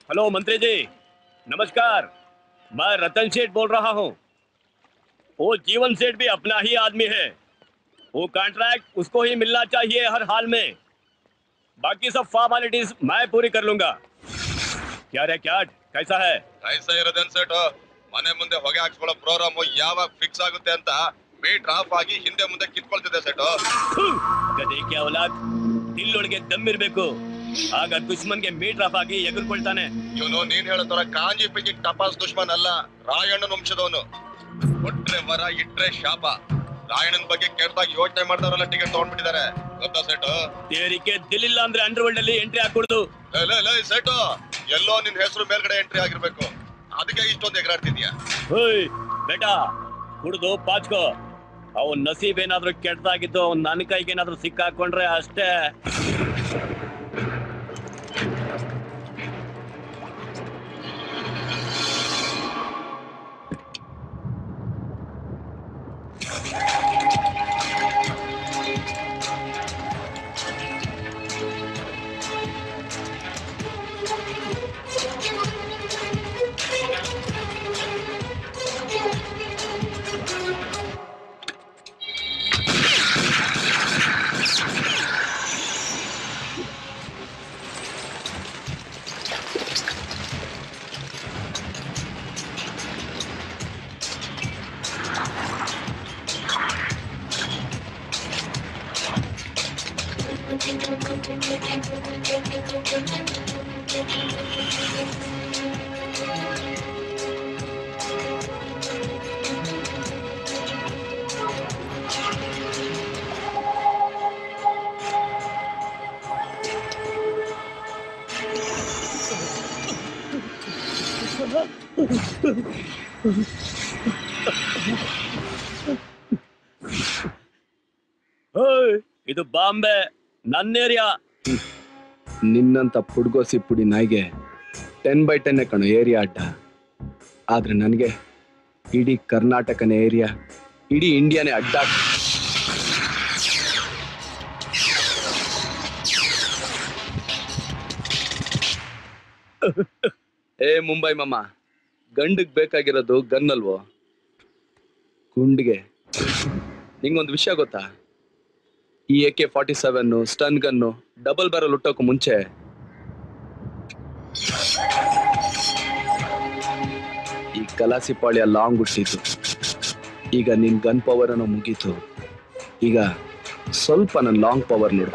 hello मंत्री जी नमस्कार मैं रतन सेठ बोल रहा हूँ वो जीवन सेठ भी अपना ही आदमी है वो कॉन्ट्रैक्ट उसको ही मिलना चाहिए हर हाल में बाकी सब फॉर्मेलिटीज मैं पूरी कर लूंगा क्या रे क्या कैसा है ಐಸ ಇರೋದೇನ್ ಸೆಟ್ ಮನೆ ಮುಂದೆ ಹೊಗೆ ಹಾಕ್ಸ್ಕೊಳ್ಳೋ ಪ್ರೋಗ್ರಾಮ್ ಯಾವಾಗ ಫಿಕ್ಸ್ ಆಗುತ್ತೆ ಅಂತ ಮೀಟರ್ ಆಫ್ ಆಗಿ ಹಿಂದೆ ಮುಂದೆ ಕಿತ್ಕೊಳ್ತಿದೆ ಸೆಟ್ ಥು, ಗದೆ क्या औलाद ದಿಲ್ಲೊಳಗೆ ದಮ್ಮಿರ್ಬೇಕು ಆಗ ದುಶ್ಮನ್ಗೆ ಮೀಟರ್ ಆಫ್ ಆಗಿ ಎಗರ್ಕೊಳ್ತಾನೆ ಇವನು ನೀನ್ ಹೇಳೋ ತರ ಕಾಂಜಿ ಪಿಂಜಿ ಟಪಾಸ್ ದುಶ್ಮನ್ ಅಲ್ಲ ರಾಯಣ್ಣನ ವಂಶದವನು ಕೊಟ್ರೆ ವರ ಇಟ್ರೆ ಶಾಪ ರಾಯಣ್ಣನ ಬಗ್ಗೆ ಕೆಟ್ಟದಾಗ ಯೋಚನೆ ಮಾಡ್ದವರೆಲ್ಲ ಟಿಕೆಟ್ ತಗೊಂಡ್ಬಿಟ್ಟಿದ್ದಾರೆ ಗೊತ್ತಾ ಸೆಟ್ ತೇರಿಕೆ ದಿಲ್ಲಿಲ್ಲ ಅಂದ್ರೆ ಅಂಡರ್ವರ್ಲ್ಡ್ ಅಲ್ಲಿ ಎಂಟ್ರಿ ಹಾಕೊಡುದು ಸೆಟ್ ಎಲ್ಲೋ ನಿನ್ ಹೆಸರು ಮೇಲ್ಗಡೆ ಎಂಟ್ರಿ ಆಗಿರ್ಬೇಕು ಅದಕ್ಕೆ ಇಷ್ಟೊಂದು ಎಗರಾಡ್ತಿದ್ಯಾ ಹೋಯ್ ಬೇಟಾ ಕುಡ್ದು ಪಾಚ್ಕೋ ಅವನ್ ನಸೀಬ್ ಏನಾದ್ರೂ ಕೆಟ್ಟದಾಗಿದ್ದು ಅವ್ನ್ ನನ್ನ ಕೈಗೆ ಏನಾದ್ರೂ ಸಿಕ್ಕಾಕೊಂಡ್ರೆ ಅಷ್ಟೇ ಹೋಯ್ ಇದು ಬಾಂಬೆ ನನ್ನ ಏರಿಯಾ ನಿನ್ನಂತ ಪುಡ್ಗೋಸಿ ಪುಡಿ ನಾಯಿಗೆ ಟೆನ್ ಬೈ ಟೆನ್ನೇ ಕಣೋ ಏರಿಯಾ ಅಡ್ಡ ಆದ್ರೆ ನನಗೆ ಇಡೀ ಕರ್ನಾಟಕನೇ ಏರಿಯಾ ಇಡೀ ಇಂಡಿಯಾನೇ ಅಡ್ಡ ಏ ಮುಂಬೈ ಮಾಮ ಗಂಡಿಗೆ ಬೇಕಾಗಿರೋದು ಗನ್ ಅಲ್ವೋ ಗುಂಡಿಗೆ ನಿಂಗೊಂದು ವಿಷಯ ಗೊತ್ತಾ ಈ A K forty seven stun gun double barrel ಹುಟ್ಟೋಕು ಮುಂಚೆ ಈ ಕಲಾಸಿ ಪಾಳ್ಯ ಲಾಂಗ್ ಹುಟ್ಟಿತ್ತು ಈಗ ನಿನ್ ಗನ್ ಪವರ್ ಅನ್ನೋ ಮುಗೀತು ಈಗ ಸ್ವಲ್ಪ ನನ್ನ ಲಾಂಗ್ ಪವರ್ ನೋಡು